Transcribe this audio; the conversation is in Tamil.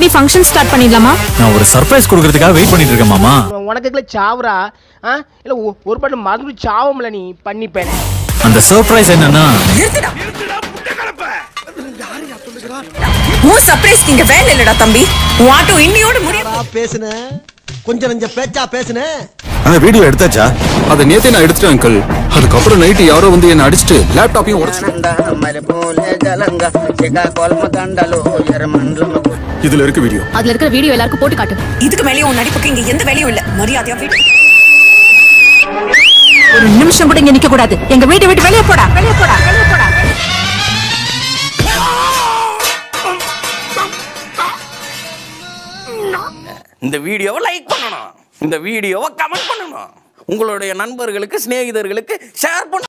ரெடி ஃபங்க்ஷன் ஸ்டார்ட் பண்ணிடலாமா நான் ஒரு சர்ப்ரைஸ் கொடுக்கறதுக்காக வெயிட் பண்ணிட்டு இருக்கேன் மாமா உனக்குள்ள சாவுரா ஆ இல்ல ஒ- ஒரு பாட்டு மறந்து சாவம்ல நீ பண்ணிப்பேன் அந்த சர்ப்ரைஸ் என்னன்னா உன் சர்ப்ரைஸ் நீங்க வேலை இல்லடா தம்பி உன் ஆட்டோ இன்னியோட முடியும் பேசுன கொஞ்சம் நஞ்ச பேச்சா பேசுன அந்த வீடியோ எடுத்தாச்சா அதை நேத்தே நான் எடுத்துட்டேன் அங்கிள் அதுக்கப்புறம் நைட்டு யாரோ வந்து என்ன அடிச்சுட்டு லேப்டாப்பையும் உடச்சிட்டு మరిపూలే జలంగా శ్రీకాకుళం దండలు ఎర్రమండలం இதுல இருக்கு வீடியோ அதுல இருக்கிற வீடியோ எல்லாருக்கும் போட்டு காட்டு இதுக்கு மேலேயும் உன் நடிப்புக்கு இங்க எந்த வேலையும் இல்ல மரியாதையா வீட்டு ஒரு நிமிஷம் கூட இங்க நிக்க கூடாது எங்க வீட்டை விட்டு வெளியே போடா வெளியே போடா வெளியே போடா இந்த வீடியோவை லைக் பண்ணணும் இந்த வீடியோவை கமெண்ட் பண்ணணும் உங்களுடைய நண்பர்களுக்கு சிநேகிதர்களுக்கு ஷேர் பண்ணணும்